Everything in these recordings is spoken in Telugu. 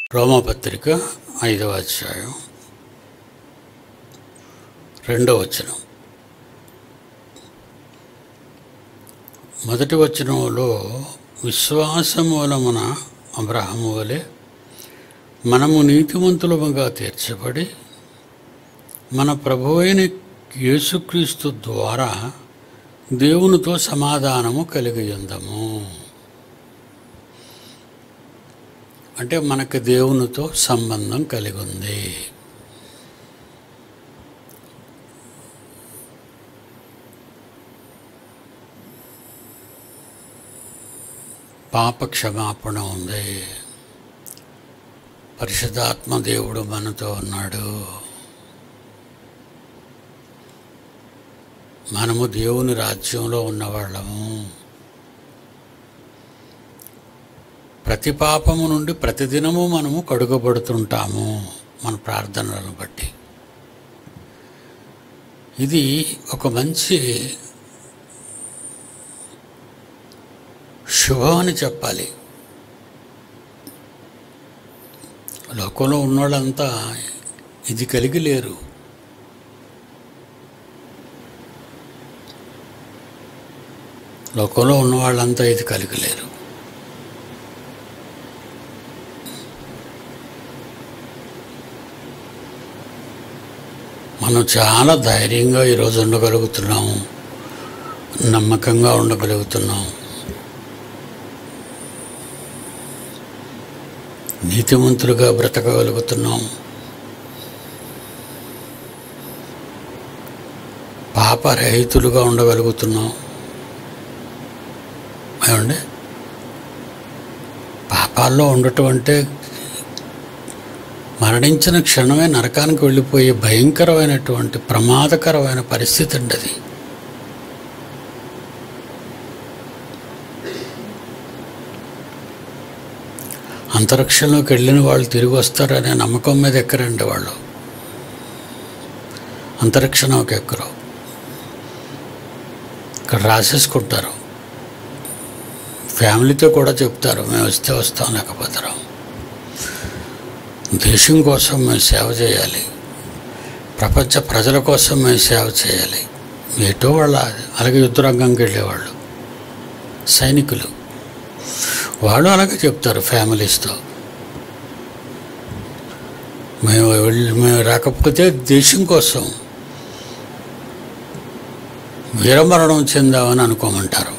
రోమపత్రిక ఐదవ అధ్యాయం రెండవ వచనం మొదటి వచనంలో విశ్వాసమూలమున అబ్రహము వలె మనము నీతిమంతులముగా తీర్చబడి మన ప్రభువైన యేసుక్రీస్తు ద్వారా దేవునితో సమాధానము కలిగి ఉందము అంటే మనకు దేవునితో సంబంధం కలిగి ఉంది పాప క్షమాపణ ఉంది పరిశుద్ధాత్మ దేవుడు మనతో ఉన్నాడు మనము దేవుని రాజ్యంలో ఉన్నవాళ్ళము ప్రతి పాపము నుండి ప్రతిదినము మనము కడుగబడుతుంటాము మన ప్రార్థనలను బట్టి ఇది ఒక మంచి శుభం అని చెప్పాలి లోకంలో ఉన్నోళ్ళంతా ఇది కలిగి లేరు లోకంలో ఉన్న వాళ్ళంతా ఇది కలిగి లేరు మనం చాలా ధైర్యంగా ఈరోజు ఉండగలుగుతున్నాము నమ్మకంగా ఉండగలుగుతున్నాం నీతిమంతులుగా బ్రతకగలుగుతున్నాం పాపరహితులుగా ఉండగలుగుతున్నాం ఏమండి పాపాల్లో ఉండటం అంటే మరణించిన క్షణమే నరకానికి వెళ్ళిపోయే భయంకరమైనటువంటి ప్రమాదకరమైన పరిస్థితి అండి అది అంతరిక్షంలోకి వెళ్ళిన వాళ్ళు తిరిగి వస్తారనే నమ్మకం మీద ఎక్కరండి వాళ్ళు అంతరిక్షంలోకి ఎక్కరు ఇక్కడ రాసేసుకుంటారు ఫ్యామిలీతో కూడా చెప్తారు మేము వస్తే వస్తాం లేకపోతే రాం దేశం కోసం మేము సేవ చేయాలి ప్రపంచ ప్రజల కోసం మేము సేవ చేయాలి ఏటో వాళ్ళ అలాగే యుద్ధరంగంకి వెళ్ళేవాళ్ళు సైనికులు వాళ్ళు అలాగే చెప్తారు ఫ్యామిలీస్తో మేము వెళ్ళి మేము రాకపోతే దేశం కోసం వీరమరణం చెందామని అనుకోమంటారు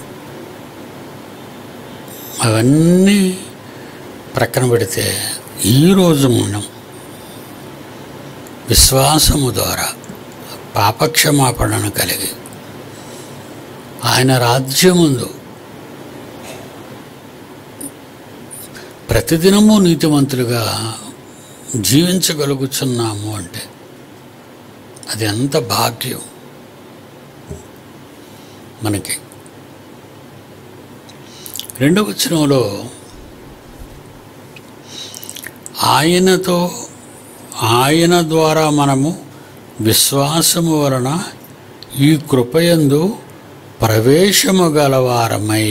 అవన్నీ ప్రక్కన పెడితే ఈరోజు మనం విశ్వాసము ద్వారా పాపక్షమాపణను కలిగి ఆయన రాజ్యముందు ప్రతిదినము నీతిమంతులుగా జీవించగలుగుతున్నాము అంటే అది ఎంత భాగ్యం మనకి రెండవ వచనంలో ఆయనతో ఆయన ద్వారా మనము విశ్వాసము వలన ఈ కృపయందు ప్రవేశము గలవారమై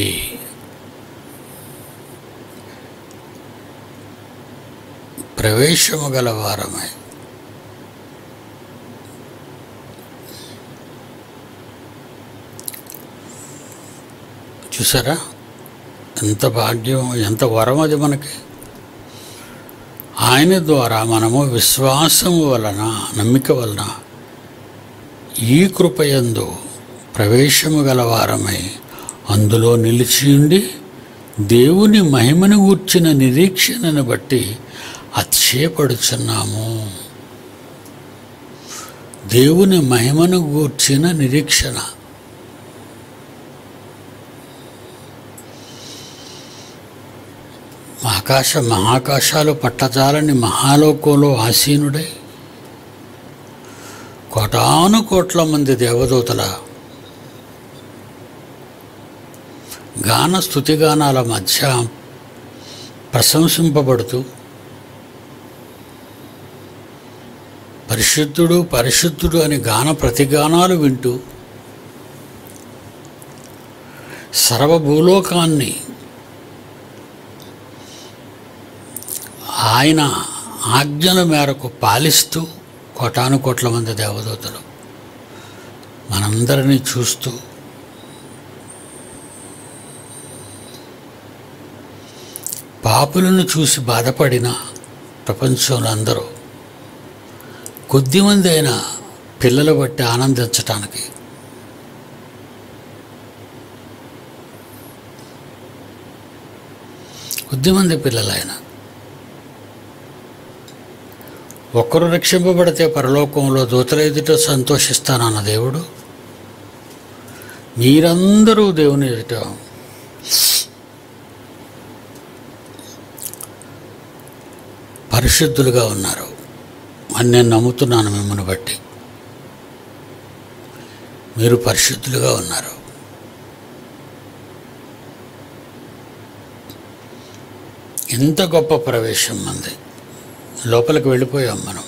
ప్రవేశము గలవారమై చూసారా ఎంత భాగ్యం ఎంత వరం అది మనకి ఆయన ద్వారా మనము విశ్వాసము వలన నమ్మిక వలన ఈ కృపయందు ప్రవేశము గలవారమై అందులో నిలిచియుండి దేవుని మహిమను గూర్చిన నిరీక్షణను బట్టి అతిశయపడుచున్నాము దేవుని మహిమను గూర్చిన నిరీక్షణ ఆకాశ మహాకాశాలు పట్టజాలని మహాలోకంలో ఆసీనుడై కోటాను కోట్ల మంది దేవదూతల గాన స్థుతిగానాల మధ్య ప్రశంసింపబడుతూ పరిశుద్ధుడు పరిశుద్ధుడు అని గాన ప్రతిగానాలు వింటూ సర్వభూలోకాన్ని ఆయన ఆజ్ఞల మేరకు పాలిస్తూ కోటాను కోట్ల మంది దేవదూతలు మనందరినీ చూస్తూ పాపులను చూసి బాధపడిన ప్రపంచంలో అందరూ కొద్దిమంది అయిన పిల్లలు బట్టి ఆనందించటానికి కొద్దిమంది పిల్లలైన ఒక్కరు రక్షింపబడితే పరలోకంలో దూతల ఎదుట సంతోషిస్తానన్న దేవుడు మీరందరూ దేవుని ఎదుట పరిశుద్ధులుగా ఉన్నారు అని నేను నమ్ముతున్నాను మిమ్మల్ని బట్టి మీరు పరిశుద్ధులుగా ఉన్నారు ఎంత గొప్ప ప్రవేశం మంది లోపలికి వెళ్ళిపోయాం మనం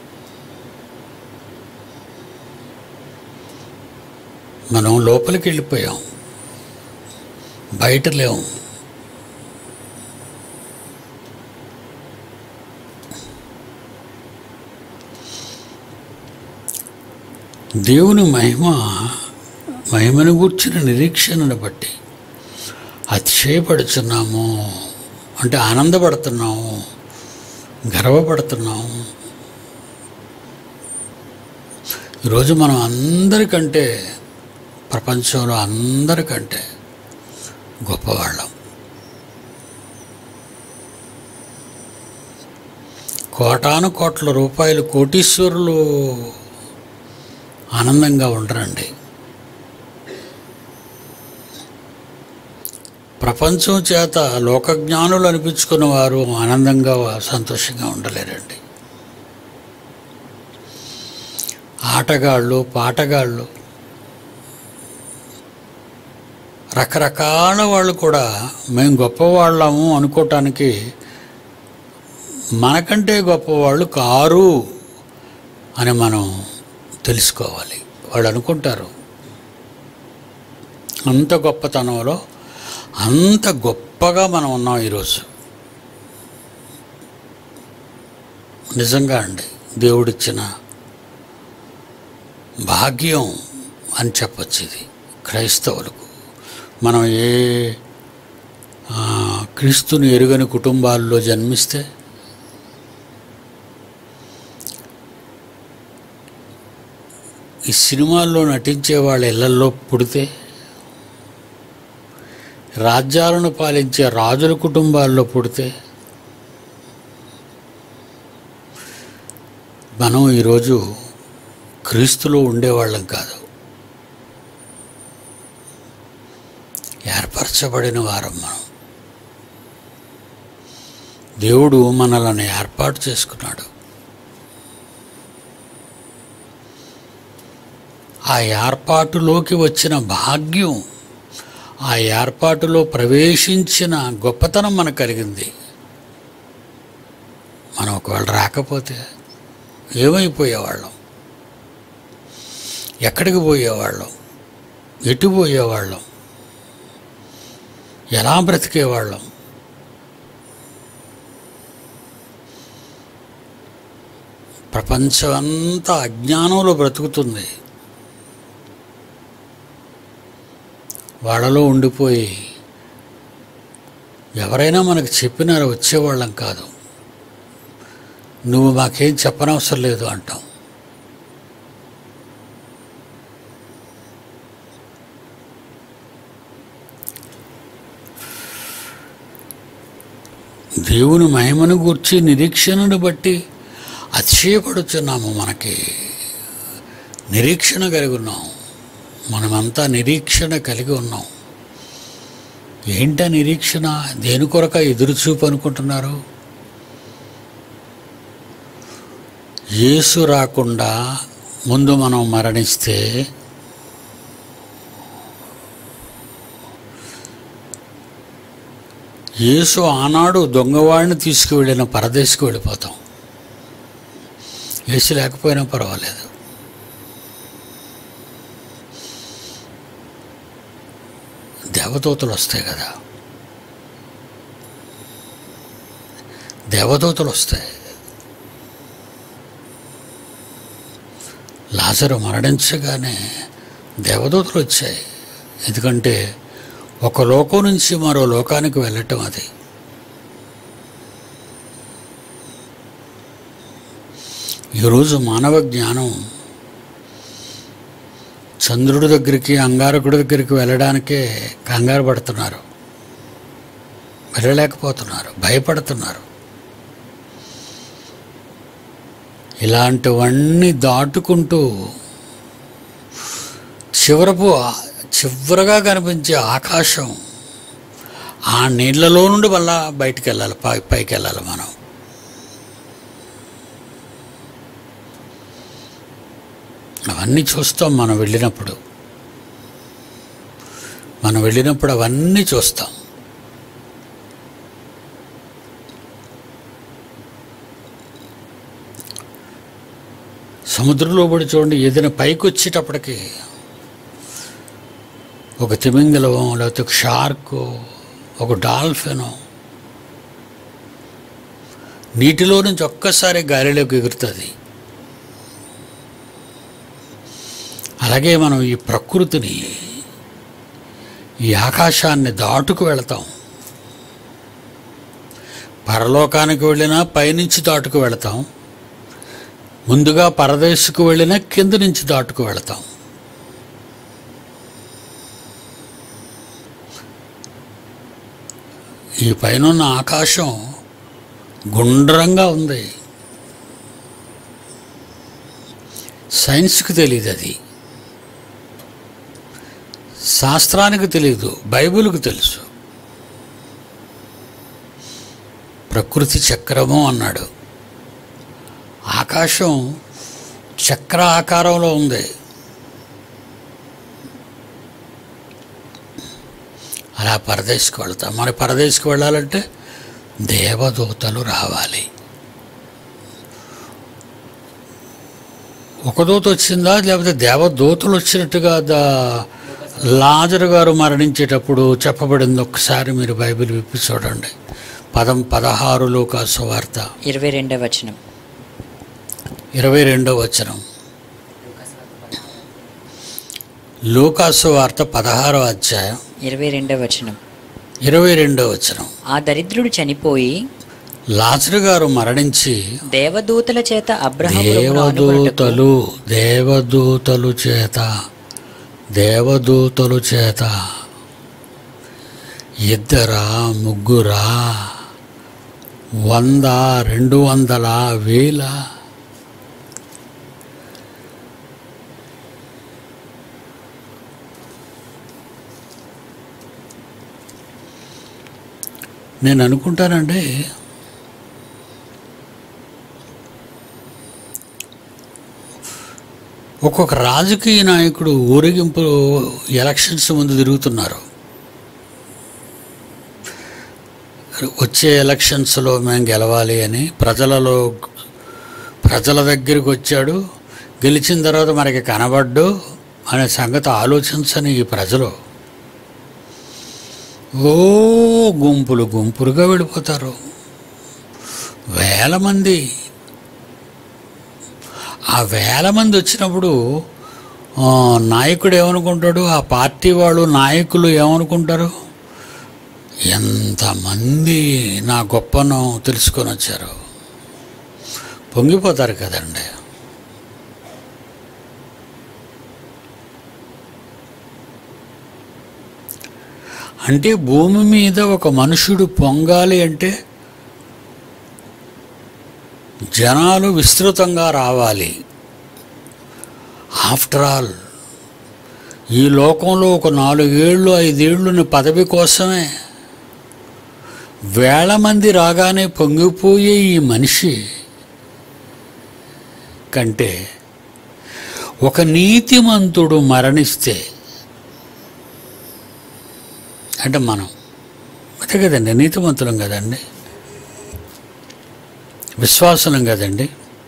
మనం లోపలికి వెళ్ళిపోయాం బయట లేవు దేవుని మహిమ మహిమను గూర్చిన నిరీక్షణను బట్టి అతిశయపడుచున్నాము అంటే ఆనందపడుతున్నాము గర్వపడుతున్నాము ఈరోజు మనం అందరికంటే ప్రపంచంలో అందరికంటే గొప్పవాళ్ళం కోటాను కోట్ల రూపాయలు కోటీశ్వరులు ఆనందంగా ఉండరండి ప్రపంచం చేత లోకజ్ఞానులు అనిపించుకున్న వారు ఆనందంగా సంతోషంగా ఉండలేరండి ఆటగాళ్ళు పాటగాళ్ళు రకరకాల వాళ్ళు కూడా మేము గొప్పవాళ్ళము అనుకోవటానికి మనకంటే గొప్పవాళ్ళు కారు అని మనం తెలుసుకోవాలి వాళ్ళు అనుకుంటారు అంత గొప్పతనంలో అంత గొప్పగా మనం ఉన్నాం ఈరోజు నిజంగా అండి దేవుడిచ్చిన భాగ్యం అని చెప్పచ్చు ఇది క్రైస్తవులకు మనం ఏ ఆ, క్రీస్తుని ఎరుగని కుటుంబాల్లో జన్మిస్తే ఈ సినిమాల్లో నటించే వాళ్ళ ఇళ్లల్లో పుడితే రాజ్యాలను పాలించే రాజుల కుటుంబాల్లో పుడితే మనం ఈరోజు క్రీస్తులో ఉండేవాళ్ళం కాదు ఏర్పరచబడిన వారం మనం దేవుడు మనల్ని ఏర్పాటు చేసుకున్నాడు ఆ ఏర్పాటులోకి వచ్చిన భాగ్యం ఆ ఏర్పాటులో ప్రవేశించిన గొప్పతనం మనకు కలిగింది మనం ఒకవేళ రాకపోతే ఏమైపోయేవాళ్ళం ఎక్కడికి పోయేవాళ్ళం ఎటు పోయేవాళ్ళం ఎలా బ్రతికేవాళ్ళం ప్రపంచం అంతా అజ్ఞానంలో బ్రతుకుతుంది వాళ్ళలో ఉండిపోయి ఎవరైనా మనకు చెప్పినారు వచ్చేవాళ్ళం కాదు నువ్వు మాకేం చెప్పనవసరం లేదు అంటాం దేవుని మహిమను గూర్చి నిరీక్షణను బట్టి అతిశయపడుచున్నాము మనకి నిరీక్షణ కలిగి ఉన్నాం మనమంతా నిరీక్షణ కలిగి ఉన్నాం ఏంట నిరీక్షణ దేని కొరక ఎదురుచూపు అనుకుంటున్నారు యేసు రాకుండా ముందు మనం మరణిస్తే యేసు ఆనాడు దొంగవాడిని తీసుకువెళ్ళిన పరదేశకు వెళ్ళిపోతాం యేసు లేకపోయినా పర్వాలేదు దేవదూతలు వస్తాయి కదా దేవదూతలు వస్తాయి లాజరు మరణించగానే దేవదూతలు వచ్చాయి ఎందుకంటే ఒక లోకం నుంచి మరో లోకానికి వెళ్ళటం అది ఈరోజు మానవ జ్ఞానం చంద్రుడి దగ్గరికి అంగారకుడి దగ్గరికి వెళ్ళడానికే కంగారు పడుతున్నారు వెళ్ళలేకపోతున్నారు భయపడుతున్నారు ఇలాంటివన్నీ దాటుకుంటూ చివరపు చివరగా కనిపించే ఆకాశం ఆ నీళ్ళలో నుండి మళ్ళా బయటికి వెళ్ళాలి పై పైకి వెళ్ళాలి మనం అవన్నీ చూస్తాం మనం వెళ్ళినప్పుడు మనం వెళ్ళినప్పుడు అవన్నీ చూస్తాం సముద్రంలో పడి చూడండి ఏదైనా పైకి వచ్చేటప్పటికి ఒక తిమింగలం లేకపోతే ఒక షార్క్ ఒక డాల్ఫిన్ నీటిలో నుంచి ఒక్కసారి గాలిలోకి ఎగురుతుంది అలాగే మనం ఈ ప్రకృతిని ఈ ఆకాశాన్ని దాటుకు వెళతాం పరలోకానికి వెళ్ళినా పైనుంచి దాటుకు వెళతాం ముందుగా పరదేశకు వెళ్ళినా కింద నుంచి దాటుకు వెళతాం ఈ పైన ఆకాశం గుండ్రంగా ఉంది సైన్స్కి తెలియదు అది శాస్త్రానికి తెలియదు బైబిల్కి తెలుసు ప్రకృతి చక్రము అన్నాడు ఆకాశం చక్ర ఆకారంలో ఉంది అలా పరదేశకు వెళ్తాం మన పరదేశకు వెళ్ళాలంటే దేవదూతలు రావాలి ఒక దూత వచ్చిందా లేకపోతే దేవదూతలు వచ్చినట్టుగా దా లాజరు గారు మరణించేటప్పుడు చెప్పబడింది ఒక్కసారి మీరు బైబిల్ విప్పి చూడండి పదం పదహారు లోకాసు వార్త ఇరవై రెండవ వచనం ఇరవై రెండో వచనం లూకాసు వార్త పదహారో అధ్యాయం ఇరవై రెండవ వచనం ఇరవై రెండో వచనం ఆ దరిద్రుడు చనిపోయి లాజరు గారు మరణించి దేవదూతల చేత అబ్రహాము దేవదూతలు దేవదూతలు చేత దేవదూతలు చేత ఇద్దరా ముగ్గురా వంద రెండు వందల వేల నేను అనుకుంటానండి ఒక్కొక్క రాజకీయ నాయకుడు ఊరేగింపు ఎలక్షన్స్ ముందు తిరుగుతున్నారు వచ్చే ఎలక్షన్స్లో మేము గెలవాలి అని ప్రజలలో ప్రజల దగ్గరికి వచ్చాడు గెలిచిన తర్వాత మనకి కనబడ్డు అనే సంగతి ఆలోచించని ఈ ప్రజలు ఓ గుంపులు గుంపులుగా వెళ్ళిపోతారు వేల మంది ఆ వేల మంది వచ్చినప్పుడు ఆ, నాయకుడు ఏమనుకుంటాడు ఆ పార్టీ వాళ్ళు నాయకులు ఏమనుకుంటారు ఎంతమంది నా గొప్పను తెలుసుకొని వచ్చారు పొంగిపోతారు కదండి అంటే భూమి మీద ఒక మనుషుడు పొంగాలి అంటే జనాలు విస్తృతంగా రావాలి ఆఫ్టర్ ఆల్ ఈ లోకంలో ఒక నాలుగేళ్ళు ఐదేళ్ళుని పదవి కోసమే వేల మంది రాగానే పొంగిపోయే ఈ మనిషి కంటే ఒక నీతిమంతుడు మరణిస్తే అంటే మనం అంతే కదండి నీతిమంతులం కదండి విశ్వాసులం కదండి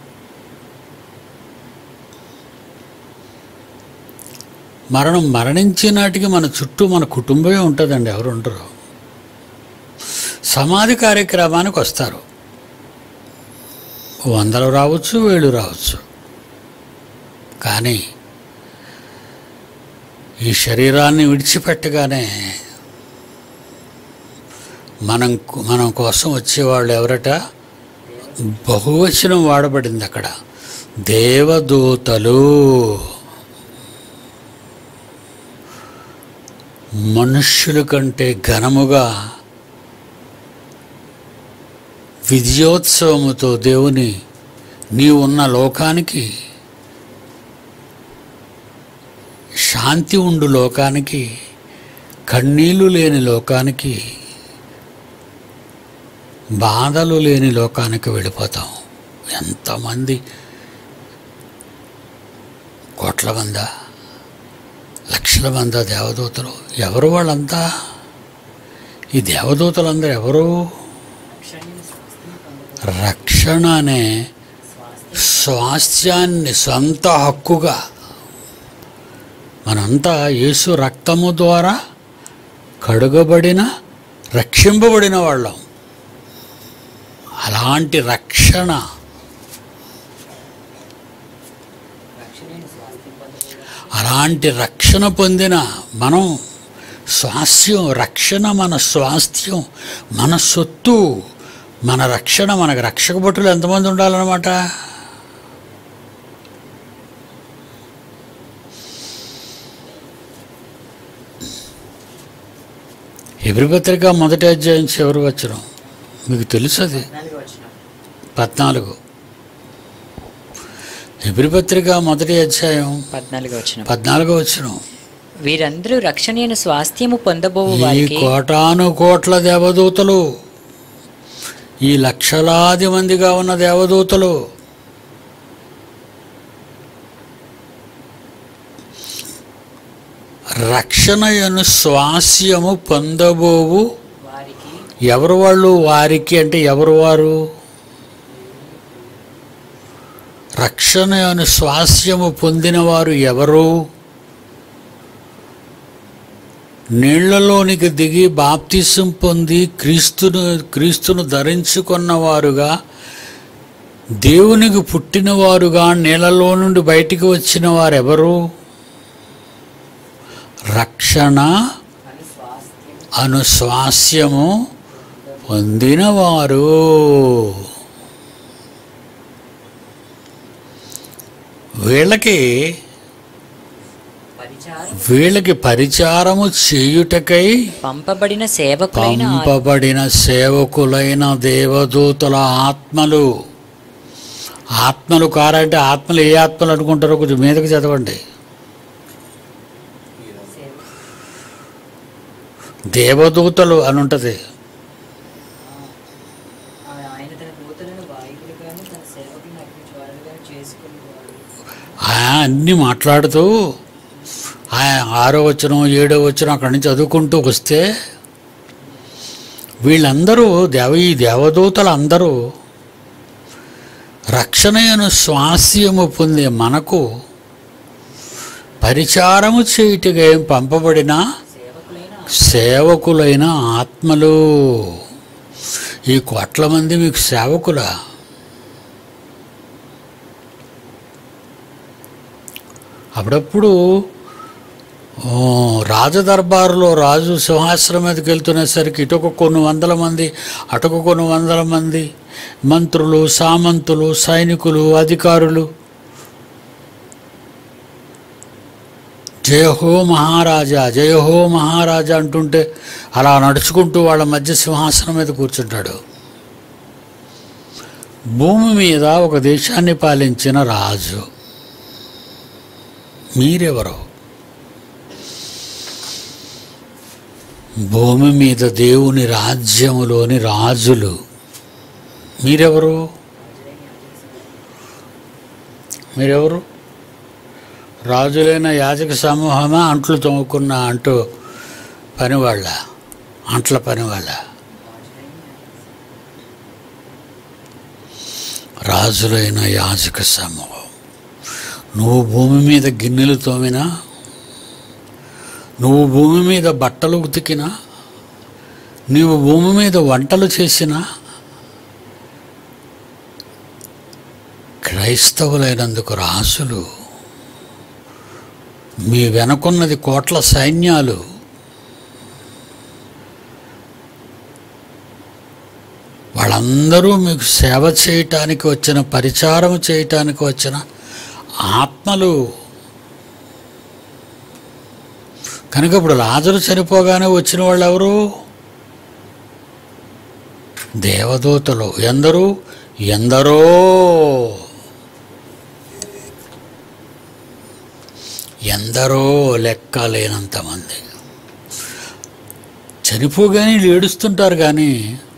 మరణం మరణించే నాటికి మన చుట్టూ మన కుటుంబమే ఉంటుందండి ఎవరు ఉండరు సమాధి కార్యక్రమానికి వస్తారు వందలు రావచ్చు వేలు రావచ్చు కానీ ఈ శరీరాన్ని విడిచిపెట్టగానే మనం మనం కోసం వచ్చేవాళ్ళు ఎవరట బహువచనం వాడబడింది అక్కడ దేవదూతలు మనుష్యుల కంటే ఘనముగా విజయోత్సవముతో దేవుని నీవు ఉన్న లోకానికి శాంతి ఉండు లోకానికి కన్నీళ్లు లేని లోకానికి బాధలు లేని లోకానికి వెళ్ళిపోతాం ఎంతమంది కోట్ల మంద లక్షల మంద దేవదూతలు ఎవరు వాళ్ళంతా ఈ దేవదూతలందరూ ఎవరు రక్షణ అనే స్వాస్థ్యాన్ని సొంత హక్కుగా మనంతా యేసు రక్తము ద్వారా కడుగబడిన రక్షింపబడిన వాళ్ళం అలాంటి రక్షణ అలాంటి రక్షణ పొందిన మనం స్వాస్థ్యం రక్షణ మన స్వాస్థ్యం మన సొత్తు మన రక్షణ మనకు రక్షక భటులు ఎంతమంది ఉండాలన్నమాట ఎబ్రి పత్రిక మొదటి అధ్యాయం చివరి వచ్చిన మీకు తెలుసు అది పద్నాలుగు ఎబ్రి పత్రిక మొదటి అధ్యాయం పద్నాలుగు వచ్చిన పద్నాలుగో వచ్చిన వీరందరూ రక్షణీయను స్వాస్థ్యము పొందబోవు ఈ వారికి కోటాను కోట్ల దేవదూతలు ఈ లక్షలాది మందిగా ఉన్న దేవదూతలు రక్షణయను స్వాస్యము పొందబోవు వారికి ఎవరు వాళ్ళు వారికి అంటే ఎవరు వారు రక్షణ అను స్వాస్యము పొందినవారు ఎవరు నీళ్లలోనికి దిగి బాప్తిసం పొంది క్రీస్తును క్రీస్తును ధరించుకున్నవారుగా దేవునికి పుట్టినవారుగా నీళ్ళలో నుండి బయటికి వచ్చిన వారెవరు రక్షణ అను స్వాస్యము పొందినవారు వీళ్ళకి వీళ్ళకి పరిచారము చేయుటకై పంపబడిన సేవకులైన ఆ- పంపబడిన సేవకులైన దేవదూతల ఆత్మలు ఆత్మలు కారంటే ఆత్మలు ఏ ఆత్మలు అనుకుంటారో కొంచెం మీదకి చదవండి దేవదూతలు అని ఉంటుంది ఆయన తన దూతలను వాయువులుగాను తన సేవకులను అగ్ని జ్వాలలుగాను చేసుకునేవాడు ఆ అన్నీ మాట్లాడుతూ ఆ ఆరో వచనం ఏడో వచనం అక్కడి నుంచి చదువుకుంటూ వస్తే వీళ్ళందరూ దేవ ఈ దేవదూతలు అందరూ రక్షణయను స్వాస్యము పొందే మనకు పరిచారము చేయుటగా ఏం పంపబడిన సేవకులైన సేవకులైన ఆత్మలు ఈ కోట్ల మంది మీకు సేవకులా అప్పుడప్పుడు ఓ, రాజదర్బారులో రాజు సింహాసనం మీదకి వెళ్తునేసరికి ఇటొక కొన్ని వందల మంది అటొక కొన్ని వందల మంది మంత్రులు సామంతులు సైనికులు అధికారులు జయహో మహారాజా జయహో మహారాజా అంటుంటే అలా నడుచుకుంటూ వాళ్ళ మధ్య సింహాసనం మీద కూర్చుంటాడు భూమి మీద ఒక దేశాన్ని పాలించిన రాజు మీరెవరు భూమి మీద దేవుని రాజ్యములోని రాజులు మీరెవరు మీరెవరు రాజులైన యాజక సమూహమా అంట్లు తోముకున్న అంటూ పనివాళ్ళ అంట్ల పనివాళ్ళ రాజులైన యాజక సమూహం నువ్వు భూమి మీద గిన్నెలు తోమినా నువ్వు భూమి మీద బట్టలు ఉతికినా నీవు భూమి మీద వంటలు చేసినా క్రైస్తవులైనందుకు రాసులు మీ వెనకున్నది కోట్ల సైన్యాలు వాళ్ళందరూ మీకు సేవ చేయటానికి వచ్చిన పరిచారం చేయటానికి వచ్చిన ఆత్మలు కనుక ఇప్పుడు లాజరు చనిపోగానే వచ్చిన వాళ్ళు ఎవరు దేవదూతలు ఎందరూ ఎందరో ఎందరో లెక్క లేనంతమంది చనిపోగానే వీళ్ళు ఏడుస్తుంటారు కానీ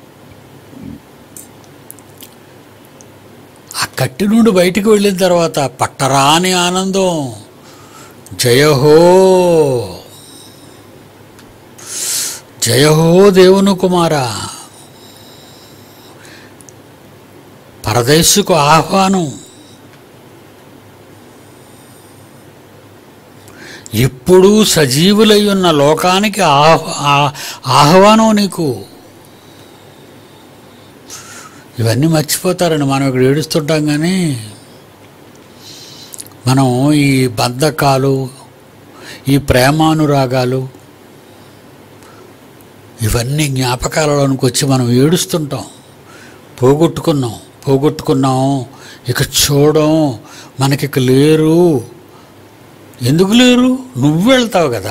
ఆ కట్టి నుండి బయటికి వెళ్ళిన తర్వాత పట్టరాని ఆనందం జయహో జయహో దేవుని కుమారా పరదేశుకు ఆహ్వానం ఇప్పుడు సజీవులై ఉన్న లోకానికి ఆహ్ ఆ- ఆహ్వానం నీకు ఇవన్నీ మర్చిపోతారండి మనం ఇక్కడ ఏడుస్తుంటాం కానీ మనం ఈ బద్ధకాలు ఈ ప్రేమానురాగాలు ఇవన్నీ జ్ఞాపకాలలోనికి వచ్చి మనం ఏడుస్తుంటాం పోగొట్టుకున్నాం పోగొట్టుకున్నాం ఇక చూడం మనకి ఇక లేరు ఎందుకు లేరు నువ్వు వెళ్తావు కదా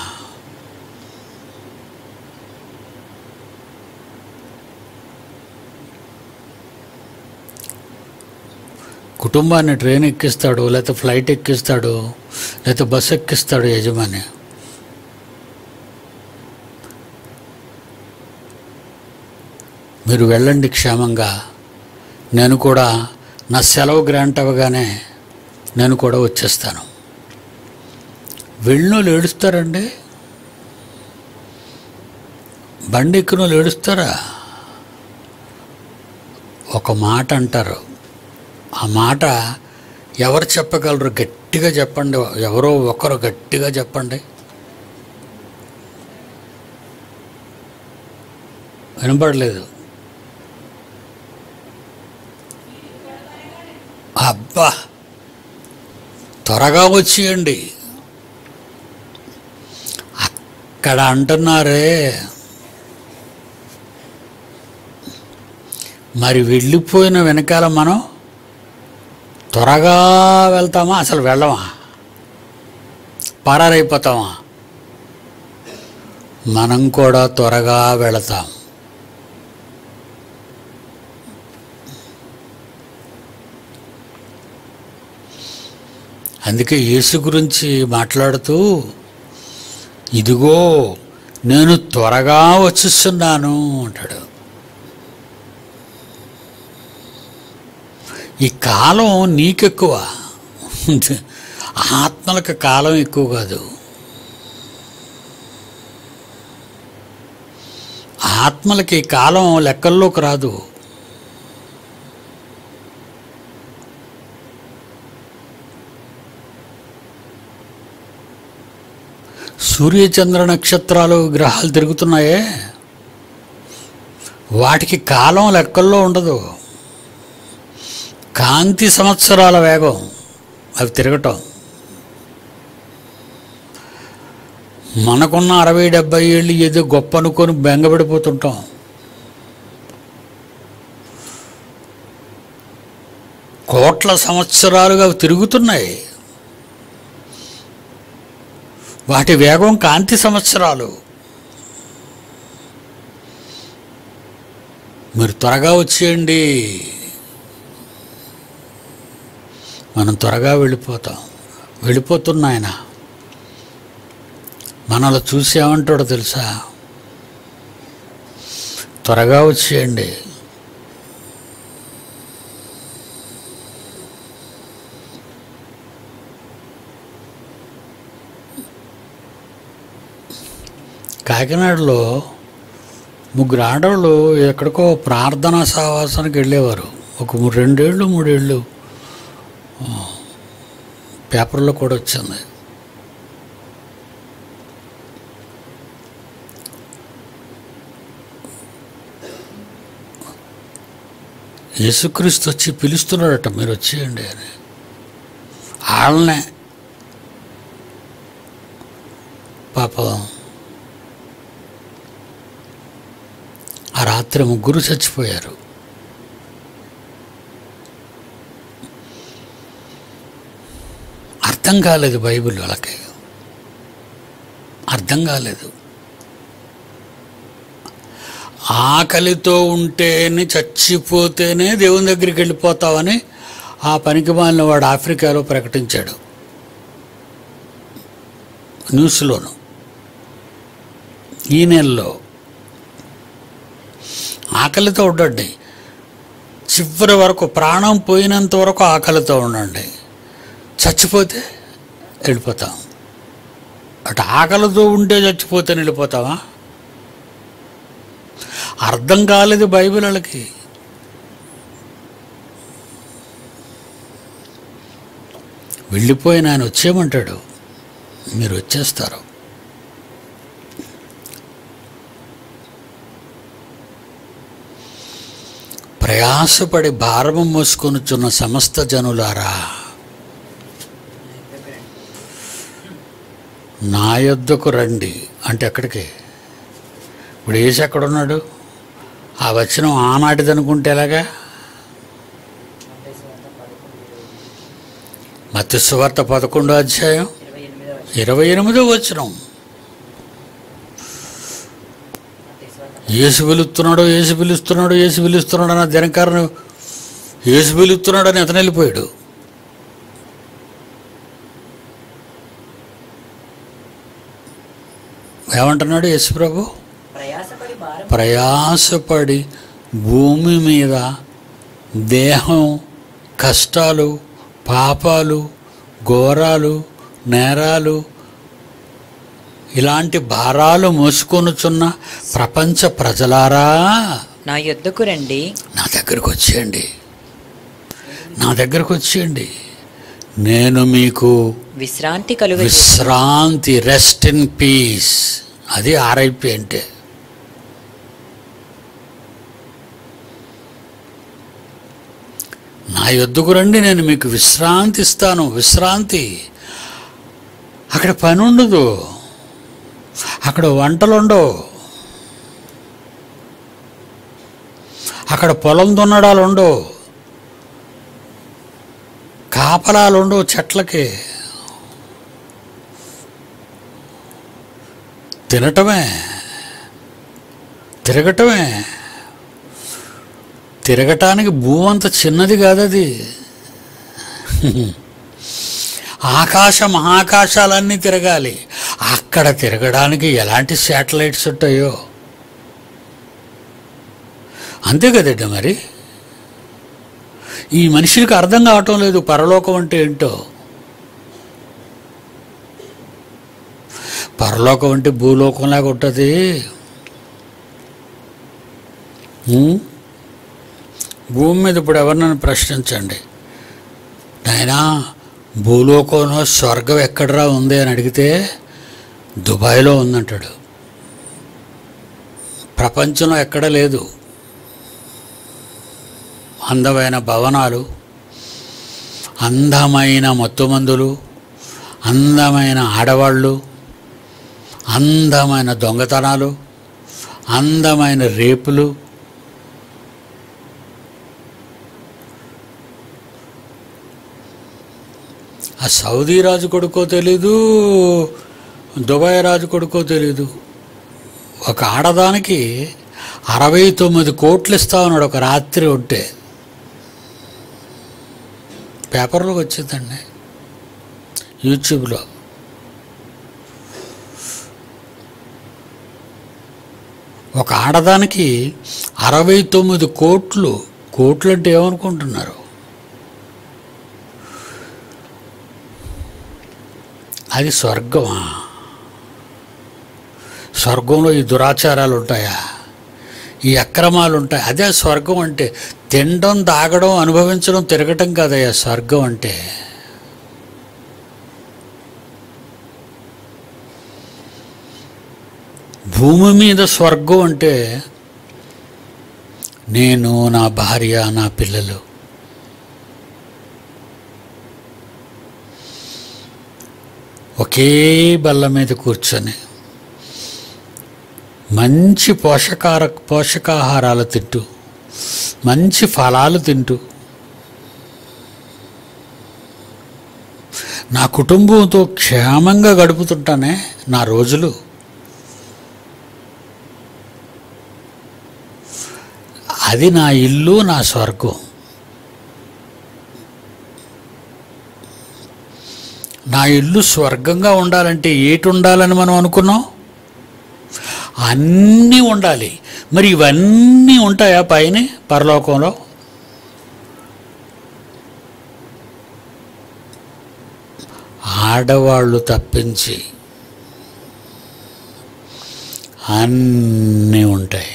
కుటుంబాన్ని ట్రైన్ ఎక్కిస్తాడు లేకపోతే ఫ్లైట్ ఎక్కిస్తాడు లేకపోతే బస్సు ఎక్కిస్తాడు యజమాని మీరు వెళ్ళండి క్షేమంగా నేను కూడా నా సెలవు గ్రాంట్ అవ్వగానే నేను కూడా వచ్చేస్తాను వెళ్ళిన వాళ్ళు ఏడుస్తారండి బండి ఎక్కిన వాళ్ళు ఏడుస్తారా ఒక మాట అంటారు ఆ మాట ఎవరు చెప్పగలరు గట్టిగా చెప్పండి ఎవరో ఒకరు గట్టిగా చెప్పండి వినపడలేదు అబ్బా త్వరగా వచ్చేయండి అక్కడ అంటున్నారే మరి వెళ్ళిపోయిన వెనకాల మనం త్వరగా వెళ్తామా అసలు వెళ్ళమా పరారైపోతామా మనం కూడా త్వరగా వెళతాం అందుకే యేసు గురించి మాట్లాడుతూ ఇదిగో నేను త్వరగా వచ్చేస్తున్నాను అంటాడు ఈ కాలం నీకెక్కువ ఆత్మలకు కాలం ఎక్కువ కాదు ఆత్మలకి ఈ కాలం లెక్కల్లోకి రాదు సూర్యచంద్ర నక్షత్రాలు గ్రహాలు తిరుగుతున్నాయే వాటికి కాలం లెక్కల్లో ఉండదు కాంతి సంవత్సరాల వేగం అవి తిరగటం మనకున్న అరవై డెబ్బై ఏళ్ళు ఏదో గొప్ప అనుకొని బెంగపడిపోతుంటాం కోట్ల సంవత్సరాలుగా అవి తిరుగుతున్నాయి వాటి వేగం కాంతి సంవత్సరాలు మీరు త్వరగా వచ్చేయండి మనం త్వరగా వెళ్ళిపోతాం వెళ్ళిపోతున్నా ఆయన మనలో చూసి ఏమంటాడో తెలుసా త్వరగా వచ్చేయండి కాకినాడలో ముగ్గురు ఆడవాళ్ళు ఎక్కడికో ప్రార్థనా సహవాసానికి వెళ్ళేవారు ఒక మూ- రెండేళ్ళు మూడేళ్ళు ఆ, పేపర్లో కూడా వచ్చింది యేసుక్రీస్తు వచ్చి పిలుస్తున్నాడట మీరు వచ్చేయండి అని వాళ్ళనే పాపం ఆ రాత్రి ముగ్గురు చచ్చిపోయారు అర్థం కాలేదు బైబిల్ వాళ్ళకి అర్థం కాలేదు ఆకలితో ఉంటేనే చచ్చిపోతేనే దేవుని దగ్గరికి వెళ్ళిపోతావని ఆ పనికి మాలిన వాడు ఆఫ్రికాలో ప్రకటించాడు న్యూస్లోను ఈ నెలలో ఆకలితో ఉండండి చివరి వరకు ప్రాణం పోయినంత వరకు ఆకలితో ఉండండి చచ్చిపోతే వెళ్ళిపోతాం అటు ఆకలితో ఉంటే చచ్చిపోతే వెళ్ళిపోతావా అర్థం కాలేదు బైబిల్ వాళ్ళకి వెళ్ళిపోయిన ఆయన వచ్చేయమంటాడు మీరు వచ్చేస్తారు ప్రయాసపడి భారము మోసుకొనుచున్న సమస్త జనులారా నా యొద్దకు రండి అంటే ఎక్కడికి ఇప్పుడు ఏసి ఎక్కడున్నాడు ఆ వచనం ఆనాటిది అనుకుంటే ఎలాగా మత్స్య సువార్త పదకొండో అధ్యాయం ఇరవై ఎనిమిదవ ఇరవై ఎనిమిదో వచనం మత్తయి ఏసు పిలుస్తున్నాడు ఏసు పిలుస్తున్నాడు ఏసు పిలుస్తున్నాడు అన్న దినకారను ఏసు పిలుస్తున్నాడు అని అతను వెళ్ళిపోయాడు ఏమంటున్నాడు యేసు ప్రభు ప్రయాసపడి భారం ప్రయాసపడి భూమి మీద దేహం కష్టాలు పాపాలు ఘోరాలు నేరాలు ఇలాంటి భారాలు మోసుకొనుచున్న ప్రపంచ ప్రజలారా నా యొద్దకు రండి నా దగ్గరకు వచ్చేయండి నా దగ్గరకు వచ్చేయండి నేను మీకు విశ్రాంతి కలుగ విశ్రాంతి రెస్ట్ ఇన్ పీస్ అది ఆర్ఐపి అంటే నా యొద్దకు రండి నేను మీకు విశ్రాంతి ఇస్తాను విశ్రాంతి అక్కడ పని ఉండదు అక్కడ వంటలు ఉండవు అక్కడ పొలం దున్నడాలు ఉండవు కాపలాలు ఉండవు చెట్లకి తినటమే తిరగటమే తిరగటానికి భూమి అంత చిన్నది కాదు అది ఆకాశ మహాకాశాలన్నీ తిరగాలి అక్కడ తిరగడానికి ఎలాంటి శాటిలైట్స్ ఉంటాయో అంతే కదండి మరి ఈ మనుషులకు అర్థం కావటం లేదు పరలోకం అంటే ఏంటో పరలోకం అంటే భూలోకంలాగా ఉంటుంది ఉం? భూమి మీద ఇప్పుడు ఎవరినైనా ప్రశ్నించండి నాయనా భూలోకంలో స్వర్గం ఎక్కడరా ఉంది అని అడిగితే దుబాయ్లో ఉందంటాడు ప్రపంచంలో ఎక్కడ లేదు అందమైన భవనాలు అందమైన మత్తుమందులు అందమైన ఆడవాళ్ళు అందమైన దొంగతనాలు అందమైన రేపులు ఆ సౌదీ రాజు కొడుకో తెలీదు దుబాయ్ రాజు కొడుకో తెలీదు ఒక ఆడదానికి అరవై తొమ్మిది కోట్లు ఇస్తా ఉన్నాడు ఒక రాత్రి ఉంటే పేపర్లోకి వచ్చిందండి యూట్యూబ్లో ఒక ఆడదానికి అరవై తొమ్మిది కోట్లు కోట్లు అంటే ఏమనుకుంటున్నారు అది స్వర్గమా స్వర్గంలో ఈ దురాచారాలు ఉంటాయా ఈ అక్రమాలు ఉంటాయి అదే స్వర్గం అంటే తినడం తాగడం అనుభవించడం తిరగటం కాదయ్యా స్వర్గం అంటే భూమి మీద స్వర్గం అంటే నేను నా భార్య నా పిల్లలు ఒకే బల్ల మీద కూర్చొని మంచి పోషకార పోషకాహారాలు తింటూ మంచి ఫలాలు తింటూ నా కుటుంబంతో క్షేమంగా గడుపుతుంటానే నా రోజులు అది నా ఇల్లు నా స్వర్గం నా ఇల్లు స్వర్గంగా ఉండాలంటే ఏటి ఉండాలని మనం అనుకున్నాం అన్నీ ఉండాలి మరి ఇవన్నీ ఉంటాయా పైన పరలోకంలో ఆడవాళ్ళు తప్పించి అన్నీ ఉంటాయి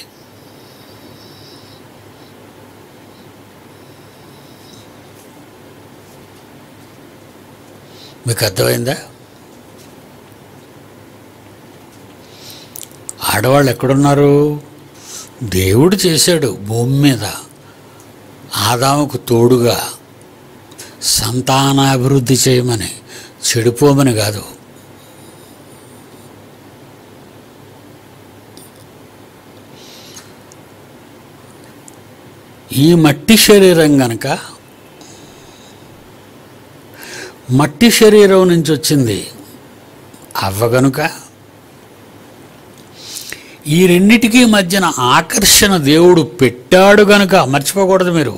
మీకు అర్థమైందా ఆడవాళ్ళు ఎక్కడున్నారు దేవుడు చేశాడు భూమి మీద ఆదాముకు తోడుగా సంతానాభివృద్ధి చేయమని చెడిపోమని కాదు ఈ మట్టి శరీరం గనక మట్టి శరీరం నుంచి వచ్చింది అవ్వ గనుక ఈ రెండిటికి మధ్యన ఆకర్షణ దేవుడు పెట్టాడు గనుక మర్చిపోకూడదు మీరు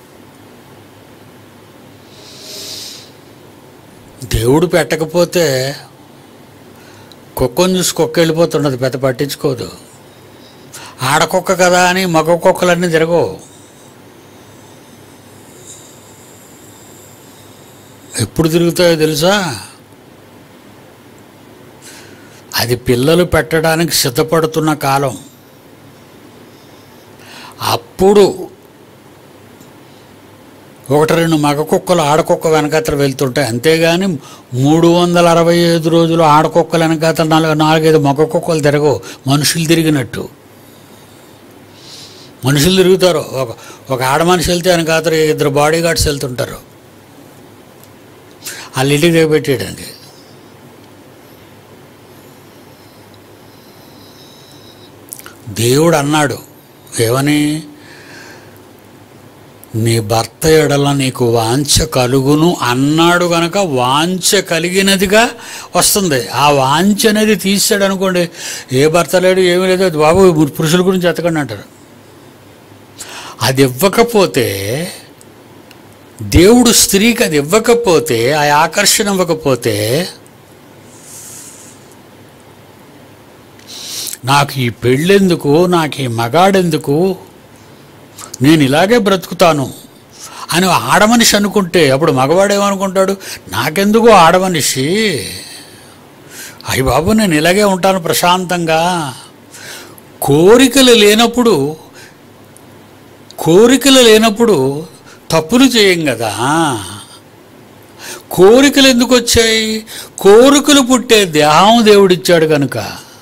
దేవుడు పెట్టకపోతే కుక్కను చూసి కుక్క వెళ్ళిపోతుండదు పెద్ద పట్టించుకోదు ఆడకుక్క కదా అని మగ కుక్కలన్నీ తిరగవు ఎప్పుడు తిరుగుతాయో తెలుసా అది పిల్లలు పెట్టడానికి సిద్ధపడుతున్న కాలం అప్పుడు ఒకటి రెండు మగ కుక్కలు ఆడకుక్క వెనకాతల వెళ్తుంటాయి అంతేగాని మూడు వందల అరవై ఐదు రోజులు ఆడకుక్కల వెనకాతల నాలుగు నాలుగైదు మగ కుక్కలు తిరగవు మనుషులు తిరిగినట్టు మనుషులు తిరుగుతారు ఒక ఒక ఆడ మనిషి వెళ్తే వెనకాతల ఇద్దరు బాడీ గార్డ్స్ వెళ్తుంటారు వాళ్ళ ఇంటికి దిగబెట్టేయడానికి దేవుడు అన్నాడు ఏమని నీ భర్త ఎడల నీకు వాంఛ కలుగును అన్నాడు గనక వాంఛ కలిగినదిగా వస్తుంది ఆ వాంఛ అనేది తీసాడు అనుకోండి ఏ భర్త లేడు ఏమీ లేదు అది బాబు పురుషుల గురించి ఎతకండి అంటారు అది ఇవ్వకపోతే దేవుడు స్త్రీకి అది ఇవ్వకపోతే ఆ ఆకర్షణ ఇవ్వకపోతే నాకు ఈ పెళ్ళెందుకు నాకు ఈ మగాడెందుకు నేను ఇలాగే బ్రతుకుతాను అని ఆడమనిషి అనుకుంటే అప్పుడు మగవాడేమనుకుంటాడు నాకెందుకు ఆడమనిషి అయ్యి బాబు నేను ఇలాగే ఉంటాను ప్రశాంతంగా కోరికలు లేనప్పుడు కోరికలు లేనప్పుడు తప్పులు చేయం కదా కోరికలు ఎందుకు వచ్చాయి కోరికలు పుట్టే దేహం దేవుడిచ్చాడు కనుక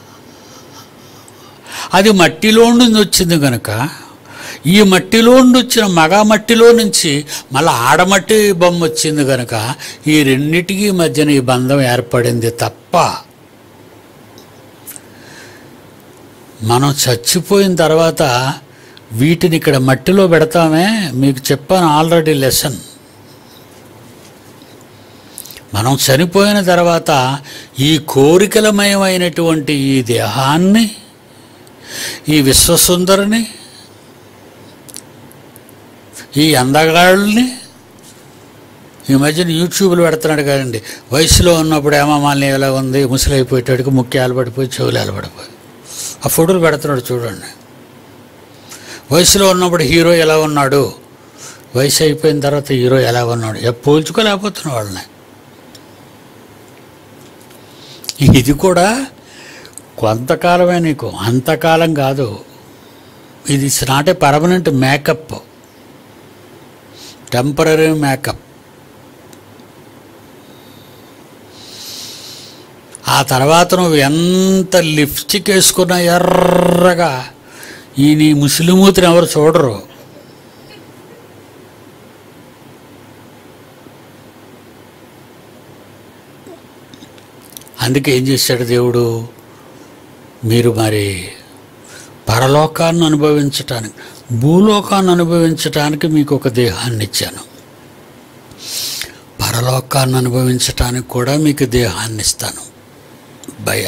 అది మట్టిలో నుండి వచ్చింది కనుక ఈ మట్టిలో నుండి వచ్చిన మగ మట్టిలో నుంచి మళ్ళీ ఆడమట్టి బొమ్మ వచ్చింది కనుక ఈ రెండిటికి మధ్యన ఈ బంధం ఏర్పడింది తప్ప మనం చచ్చిపోయిన తర్వాత వీటిని ఇక్కడ మట్టిలో పెడతామే మీకు చెప్పాను ఆల్రెడీ లెసన్ మనం చనిపోయిన తర్వాత ఈ కోరికలమయమైనటువంటి ఈ దేహాన్ని ఈ విశ్వసుందరిని ఈ అందగాళ్ళని ఈ మధ్యన యూట్యూబ్లో పెడుతున్నాడు కదండి వయసులో ఉన్నప్పుడు ఏమమ్మాలని ఎలా ఉంది ముసలైపోయేటట్టుకు ముఖ్యాలు పడిపోయి చెవులాలు పడిపోయి ఆ ఫోటోలు పెడుతున్నాడు చూడండి వయసులో ఉన్నప్పుడు హీరో ఎలా ఉన్నాడు వయసు అయిపోయిన తర్వాత హీరో ఎలా ఉన్నాడు ఎ పోల్చుకోలేకపోతున్న వాళ్ళని ఇది కూడా కొంతకాలమే నీకు అంతకాలం కాదు ఇది it's not a permanent makeup temporary makeup ఆ తర్వాత నువ్వు ఎంత లిప్స్టిక్ వేసుకున్నా ఎర్రగా ఈ నీ ముస్లిమూతిని ఎవరు చూడరు అందుకే ఏం చేశాడు దేవుడు మీరు మరి పరలోకాన్ని అనుభవించటానికి భూలోకాన్ని అనుభవించటానికి మీకు ఒక దేహాన్ని ఇచ్చాను పరలోకాన్ని అనుభవించటానికి కూడా మీకు దేహాన్ని ఇస్తాను భయ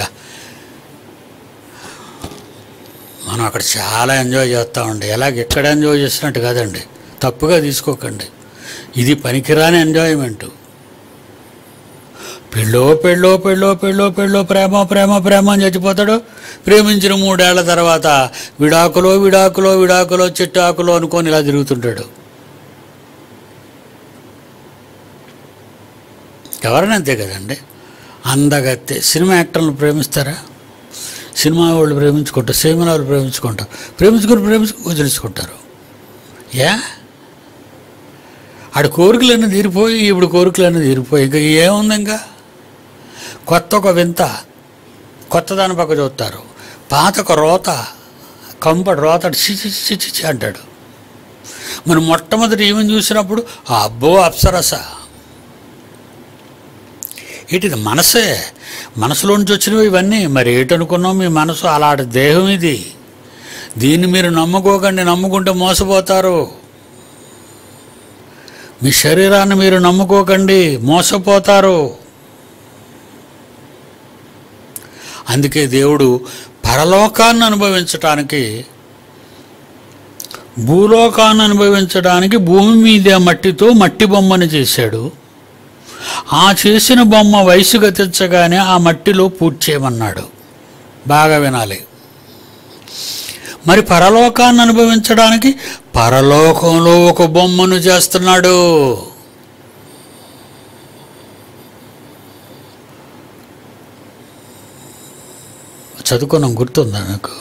మనం అక్కడ చాలా ఎంజాయ్ చేస్తామండి ఎలాగ ఎక్కడ ఎంజాయ్ చేసినట్టు కాదండి తప్పుగా తీసుకోకండి ఇది పనికిరాని ఎంజాయ్మెంట్ పెళ్ళో పెళ్ళో పెళ్ళో పెళ్ళో పెళ్ళో ప్రేమ ప్రేమ ప్రేమ అని చచ్చిపోతాడు ప్రేమించిన మూడేళ్ల తర్వాత విడాకులో విడాకులో విడాకులో చెట్టు ఆకులో అనుకొని ఇలా తిరుగుతుంటాడు ఎవరైనా అంతే కదండి అందగత్తే సినిమా యాక్టర్లను ప్రేమిస్తారా సినిమా వాళ్ళు ప్రేమించుకుంటారు సినిమా వాళ్ళు ప్రేమించుకుంటారు ప్రేమించుకుని ప్రేమించుకు వదిలేసుకుంటారు యా ఆడ కోరికలన్నీ తీరిపోయి ఇప్పుడు కోరికలన్నీ తీరిపోయి ఇంకా ఏముంది ఇంకా కొత్త ఒక వింత కొత్త దాని పక్క చూస్తారు పాత ఒక రోత కంపడు రోత చిచి చిచి అంటాడు మరి మొట్టమొదటి ఈమెను చూసినప్పుడు అబ్బో అప్సరస ఏంటిది మనసే మనసులోంచి వచ్చినవి ఇవన్నీ మరి ఏటనుకున్నాం మీ మనసు అలాంటి దేహం ఇది దీన్ని మీరు నమ్ముకోకండి నమ్ముకుంటే మోసపోతారు మీ శరీరాన్ని మీరు నమ్ముకోకండి మోసపోతారు అందుకే దేవుడు పరలోకాన్ని అనుభవించటానికి భూలోకాన్ని అనుభవించడానికి భూమి మీద మట్టితో మట్టి బొమ్మను చేశాడు ఆ చేసిన బొమ్మ వయసు గతించగానే ఆ మట్టిలో పూర్తి చేయమన్నాడు బాగా వినాలి మరి పరలోకాన్ని అనుభవించడానికి పరలోకంలో ఒక బొమ్మను చేస్తున్నాడు చదువుకున్నాం గుర్తుందా మీకు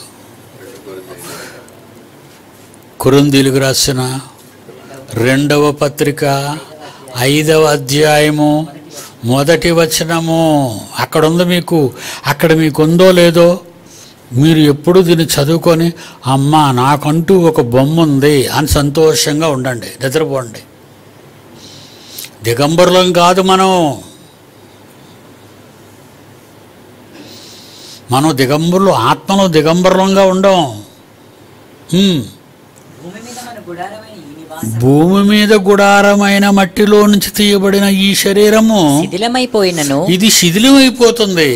కురుందీలకు రాసిన రెండవ పత్రిక ఐదవ అధ్యాయము మొదటి వచనము అక్కడ ఉంది మీకు అక్కడ మీకు ఉందో లేదో మీరు ఎప్పుడు దీన్ని చదువుకొని అమ్మా నాకంటూ ఒక బొమ్మ ఉంది అని సంతోషంగా ఉండండి నిద్రపోండి దిగంబరులం కాదు మనం మనం దిగంబరులు ఆత్మలో దిగంబరులంగా ఉండం హ్మ్. భూమి మీద మన గుడారమైన ఈ నివాసం భూమి మీద గుడారమైన మట్టిలో నుంచి తీయబడిన ఈ శరీరము శిథిలమైపోయినను ఇది శిథిలమైపోతుంది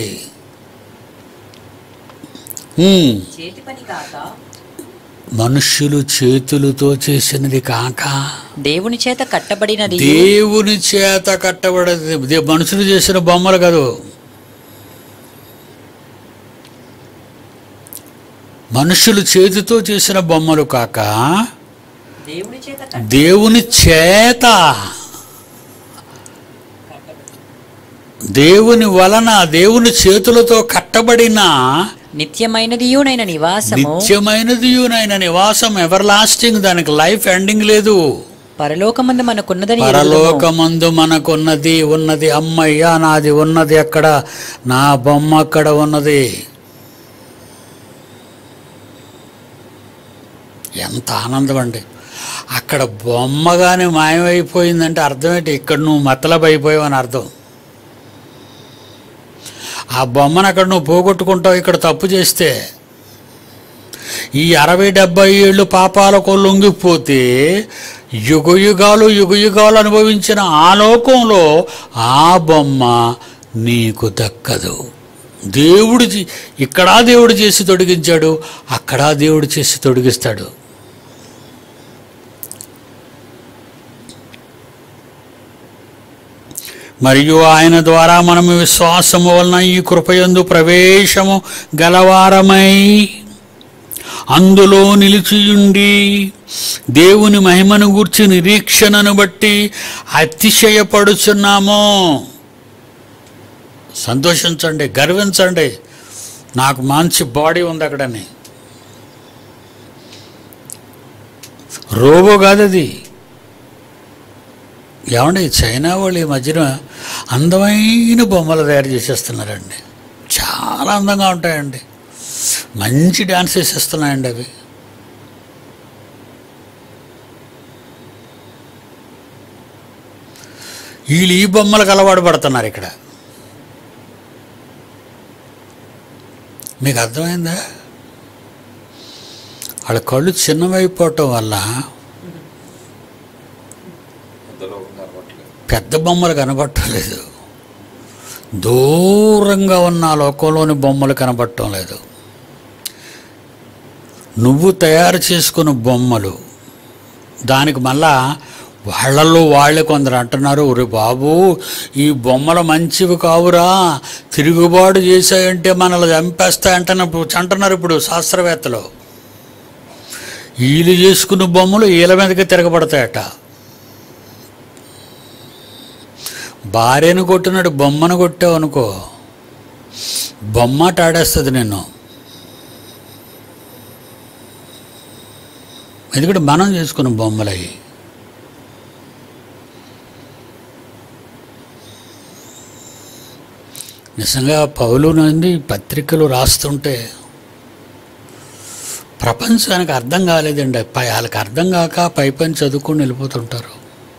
హ్మ్. చేతి పని కాక మనుష్యులు చేతులతో చేసినది కాక దేవుని చేత కట్టబడినది దేవుని చేత కట్టబడది దే- మనుషులు చేసిన బొమ్మలు కాదు మనుషులు చేతితో చేసిన బొమ్మలు కాక దేవుని చేత కట్ట దేవుని చేత దేవుని వలన దేవుని చేతులతో కట్టబడిన నిత్యమైనదియునైన నివాసము నిత్యమైనది నాయన నివాసం ఎవర్ లాస్టింగ్ దానికి లైఫ్ ఎండింగ్ లేదు పరలోకమందు మనకున్నదని ఎరుగుదుము. పరలోకమందు మనకున్నది ఉన్నది అమ్మయ్యా నాది ఉన్నది అక్కడ నా బొమ్మ అక్కడ ఉన్నది ఎంత ఆనందం అండి అక్కడ బొమ్మగానే మాయమైపోయిందంటే అర్థం ఏంటి ఇక్కడ నువ్వు మతలబ్ అయిపోయావు అని అర్థం ఆ బొమ్మను అక్కడ నువ్వు పోగొట్టుకుంటావు ఇక్కడ తప్పు చేస్తే ఈ అరవై డెబ్బై ఏళ్ళు పాపాలకు లొంగిపోతే యుగ యుగాలు యుగ యుగాలు అనుభవించిన ఆ లోకంలో ఆ బొమ్మ నీకు దక్కదు దేవుడు చే- ఇక్కడా దేవుడు చేసి తొడిగించాడు అక్కడా దేవుడు చేసి తొడిగిస్తాడు మరియు ఆయన ద్వారా మనము విశ్వాసము వలన ఈ కృపయందు ప్రవేశము గలవారమై అందులో నిలిచియుండి దేవుని మహిమను గూర్చి నిరీక్షణను బట్టి అతిశయపడుచున్నాము సంతోషించండి గర్వించండి నాకు మంచి బాడీ ఉంది అక్కడని రోబో కాదు అది ఏమండి చైనా వాళ్ళు ఈ మధ్యన అందమైన బొమ్మలు తయారు చేసేస్తున్నారండి చాలా అందంగా ఉంటాయండి మంచి డ్యాన్స్ వేసేస్తున్నాయండి అవి వీళ్ళు ఈ బొమ్మలకు అలవాటు పడుతున్నారు ఇక్కడ మీకు అర్థమైందా వాళ్ళ కళ్ళు చిన్నవైపోవటం వల్ల పెద్దలో కనబట్టలేదు పెద్ద బొమ్మలు కనబట్టలేదు దూరంగా ఉన్న ఆ లోకంలోని బొమ్మలు కనబడటం లేదు నువ్వు తయారు చేసుకున్న బొమ్మలు దానికి మళ్ళా వాళ్ళల్లో వాళ్ళే కొందరు అంటున్నారు ఒరే బాబు ఈ బొమ్మలు మంచివి కావురా తిరుగుబాటు చేశాయంటే మనల్ని చంపేస్తాయంటున్నారు అంటున్నారు ఇప్పుడు శాస్త్రవేత్తలు వీళ్ళు చేసుకున్న బొమ్మలు వీళ్ళ మీదకి తిరగబడతాయట భార్యను కొట్టినాడు బొమ్మను కొట్టావు అనుకో బొమ్మాట ఆడేస్తుంది నిన్ను ఎందుకంటే మనం చేసుకున్న బొమ్మలు అవి నిజంగా పౌలు నుండి పత్రికలు రాస్తుంటే ప్రపంచానికి అర్థం కాలేదండి పై వాళ్ళకి అర్థం కాక పై పని చదువుకొని వెళ్ళిపోతుంటారు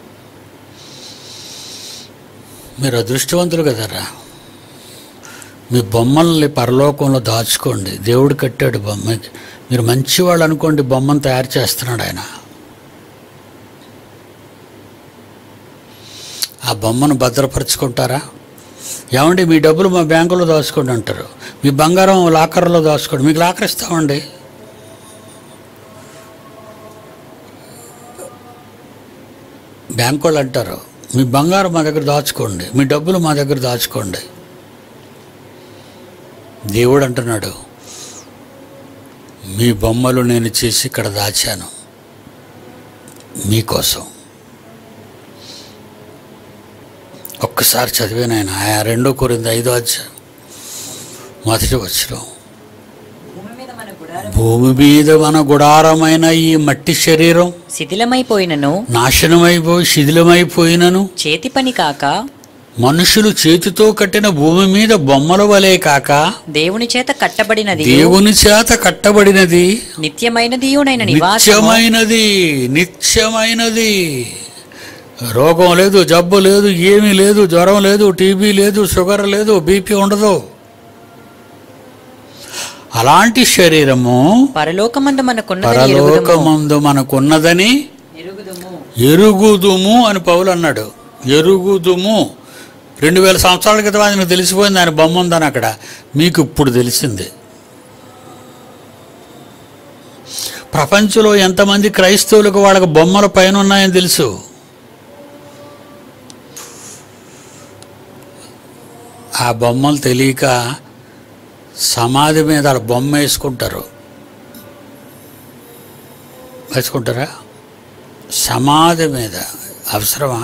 మీరు అదృష్టవంతులు కదరా మీ బొమ్మల్ని పరలోకంలో దాచుకోండి దేవుడు కట్టాడు బొమ్మకి మీరు మంచివాళ్ళు అనుకోండి బొమ్మను తయారు చేస్తున్నాడు ఆయన ఆ బొమ్మను భద్రపరుచుకుంటారా ఏమండి మీ డబ్బులు మా బ్యాంకులో దాచుకోండి అంటారు మీ బంగారం లాకర్లో దాచుకోండి మీకు లాకర్ ఇస్తామండి బ్యాంకు వాళ్ళు అంటారు మీ బంగారం మా దగ్గర దాచుకోండి మీ డబ్బులు మా దగ్గర దాచుకోండి దేవుడు అంటున్నాడు మీ బొమ్మలు నేను చేసి ఇక్కడ దాచాను మీకోసం ఒక్కసారి చదివాను ఆయన ఆ రెండో కోరింది ఐదో అధ్యాయం మొదటి వచ్చిన భూమి మీద మన గుడారం భూమి మీద మన గుడారమైన ఈ మట్టి శరీరం శిథిలమైపోయినను నాశనమైపోయి శిథిలమైపోయినను చేతి పని కాక మనుషులు చేతితో కట్టిన భూమి మీద బొమ్మల వలె కాక దేవుని చేత కట్టబడినది దేవుని చేత కట్టబడినది నిత్యమైనదియునైన నివాసము నిత్యమైనది నిత్యమైనది రోగం లేదు జబ్బు లేదు ఏమీ లేదు జ్వరం లేదు టీబీ లేదు షుగర్ లేదు బీపీ ఉండదు అలాంటి శరీరము పరలోకమందు మనకున్నదని ఎరుగుదుము. పరలోకమందు మనకున్నదని ఎరుగుదుము ఎరుగుదుము అని పౌలు అన్నాడు ఎరుగుదుము రెండు వేల సంవత్సరాల క్రితం అది మీకు తెలిసిపోయింది ఆయన బొమ్మ ఉందని అక్కడ మీకు ఇప్పుడు తెలిసింది ప్రపంచంలో ఎంతమంది క్రైస్తవులకు వాళ్ళకి బొమ్మల పైన ఉన్నాయని తెలుసు ఆ బొమ్మలు తెలియక సమాధి మీద వాళ్ళ బొమ్మ వేసుకుంటారు వేసుకుంటారా సమాధి మీద అవసరమా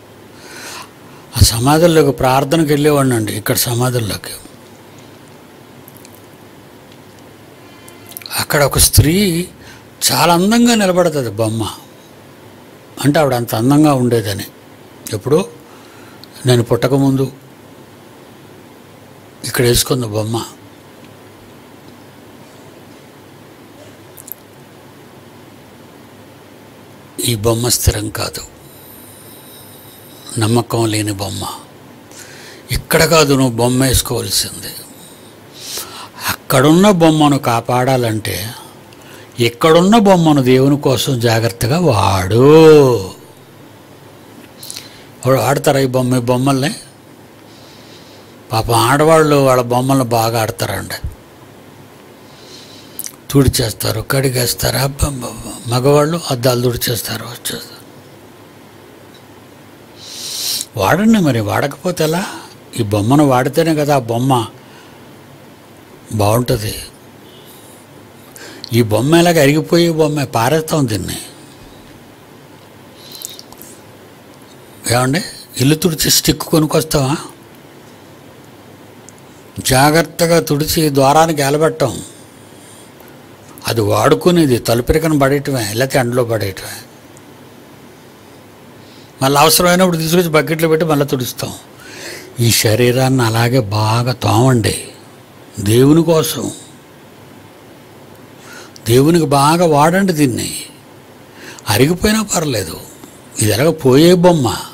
ఆ సమాధుల్లోకి ప్రార్థనకి వెళ్ళేవాడిని అండి ఇక్కడ సమాధుల్లోకి అక్కడ ఒక స్త్రీ చాలా అందంగా నిలబడుతుంది బొమ్మ అంటే ఆవిడ అంత అందంగా ఉండేదని ఎప్పుడు నేను పుట్టకముందు ఇక్కడ వేసుకుంది బొమ్మ ఈ బొమ్మ స్థిరం కాదు నమ్మకం లేని బొమ్మ ఇక్కడ కాదు నువ్వు బొమ్మ వేసుకోవాల్సింది అక్కడున్న బొమ్మను కాపాడాలంటే ఇక్కడున్న బొమ్మను దేవుని కోసం జాగ్రత్తగా వాడు వాడు ఆడతారా ఈ బొమ్మ ఈ బొమ్మల్ని పాపం ఆడవాళ్ళు వాళ్ళ బొమ్మలను బాగా ఆడతారండి తుడిచేస్తారు కడిగేస్తారు అబ్బబ్బబ్బ. మగవాళ్ళు అద్దాలు తుడిచేస్తారు వచ్చేస్తారు వాడండి మరి వాడకపోతే ఎలా ఈ బొమ్మను వాడితేనే కదా ఆ బొమ్మ బాగుంటుంది ఈ బొమ్మ ఎలాగ అరిగిపోయి బొమ్మ పారేస్తాం దీన్ని ఏమండి ఇల్లు తుడిచి స్టిక్ కొనుక్కొస్తావా జాగ్రత్తగా తుడిచి ద్వారానికి ఎలబెట్టాం అది వాడుకునేది తలుపెరకన పడేయటమే లేకపోతే ఎండలో పడేయటమే మళ్ళీ అవసరమైనప్పుడు తీసుకొచ్చి బకెట్లో పెట్టి మళ్ళీ తుడుస్తాం ఈ శరీరాన్ని అలాగే బాగా తోమండి దేవుని కోసం దేవునికి బాగా వాడండి దీన్ని అరిగిపోయినా పర్లేదు ఇది ఎలాగ పోయే బొమ్మ